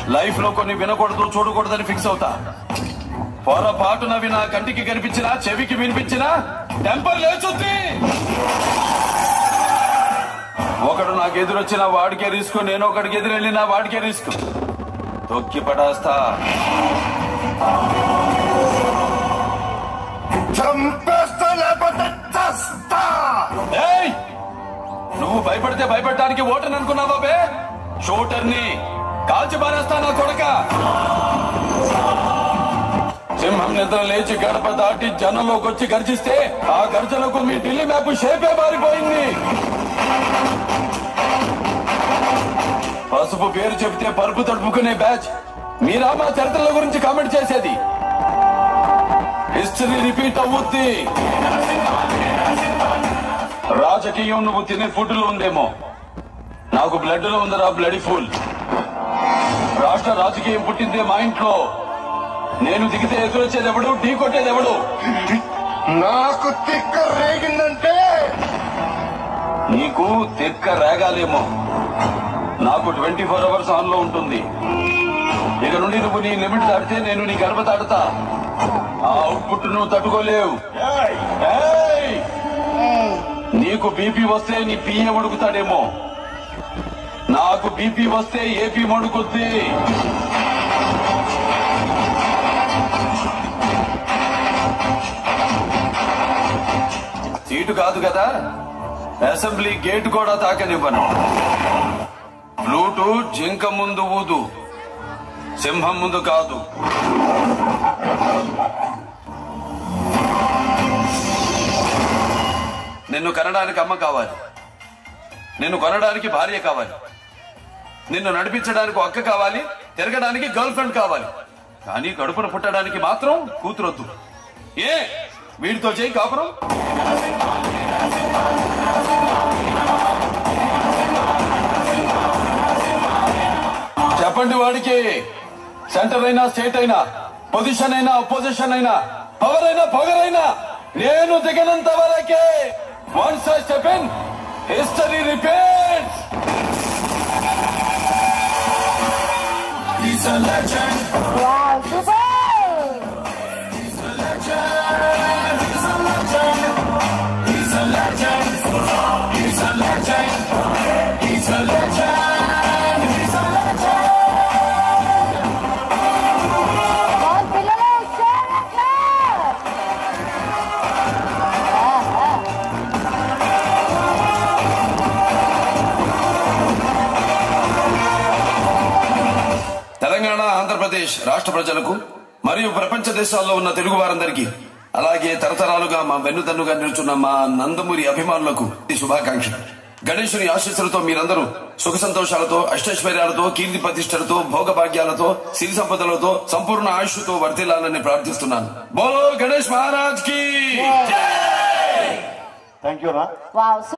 Life లో కొన్ని వినకూడదు చూడకూడదని ఫిక్స్ అవుతా పొరపాటునవి నా కంటికి కనిపించినా చెవికి వినిపించినా టెంపర్ లేచుద్ది ఒకడు నాకు ఎదురొచ్చిన వాడికే రిస్క్ నేను ఒకడికి ఎదురెళ్ళినా వాడికే రిస్క్ తొక్కి పడేస్తా చంపేస్తా లేకపోతే చస్తా ఏయ్! నువ్వు భయపడితే భయపడటానికి ఓటని అనుకున్నావా బే షూటర్ని కాల్చి పారేస్తా నా కొడక సింహం నిద్ర లేచి గడప దాటి జనంలోకి వచ్చి గర్జిస్తే ఆ గర్జనకు మీ ఢిల్లీ మ్యాప్ షేపే మారిపోయింది పసుపు పేరు చెబితే పరుపు తడుపుకునే బ్యాచ్ మీరా మా చరిత్రల గురించి కామెంట్ చేసేది హిస్టరీ రిపీట్ అవుద్ది రాజకీయం నువ్వు తినే ఫుడ్ లో ఉందేమో నాకు బ్లడ్ లో ఉందరా బ్లడ్ ఫుల్ రాష్ట్ర రాజకీయం పుట్టిందే మా ఇంట్లో నేను దిగితే ఎదురొచ్చేది ఎవడు ఢీ కొట్టేది ఎవడు నాకు తిక్క రేగిందంటే నీకు తెక్క రేగాలేమో నాకు ట్వంటీ ఫోర్ అవర్స్ ఆన్ లో ఉంటుంది ఇక నుండి నువ్వు నీ లిమిట్ దాటితే నేను నీ గర్భ దాటుతా ఆ అవుట్పుట్ నువ్వు తట్టుకోలేవు ఏయ్! నీకు బీపీ వస్తే నీ పిఏ మడుగుతాడేమో నాకు బీపీ వస్తే ఏపీ మడుకుద్ది సీటు కాదు కదా అసెంబ్లీ గేట్ కూడా తాకనివ్వను ఫ్లూటు జింక ముందు ఊదు సింహం ముందు కాదు నిన్ను కనడానికి అమ్మ కావాలి నిన్ను కొనడానికి భార్య కావాలి నిన్ను నడిపించడానికి అక్క కావాలి తిరగడానికి గర్ల్ ఫ్రెండ్ కావాలి కానీ కడుపున పుట్టడానికి మాత్రం కూతురొద్దు ఏ వీడితో చేయి కాపురం చెప్పండి వాడికి సెంటర్ అయినా స్టేట్ అయినా పొజిషన్ అయినా అపోజిషన్ అయినా పవర్ అయినా పొగరైనా నేను దిగనంత వరకే once I step in history repeats Wow, super! Bom, పిల్లలు హుషారుగా! ఆహా. తెలంగాణ ఆంధ్రప్రదేశ్ రాష్ట్ర ప్రజలకు మరియు ప్రపంచ దేశాల్లో ఉన్న తెలుగు వారందరికీ అలాగే తరతరాలుగా మా వెన్నుదన్నుగా నిలుచున్న మా నందమూరి అభిమానులకు ఈ శుభాకాంక్షలు గణేశుని ఆశీస్సులతో మీరందరూ సుఖ సంతోషాలతో అష్టైశ్వర్యాలతో కీర్తి ప్రతిష్టలతో భోగభాగ్యాలతో సిరి సంపదలతో సంపూర్ణ ఆయుష్తో వర్తిల్లాలని ప్రార్థిస్తున్నాను బోలో గణేష్ మహారాజ్ కి థ్యాంక్ యూ రా Wow,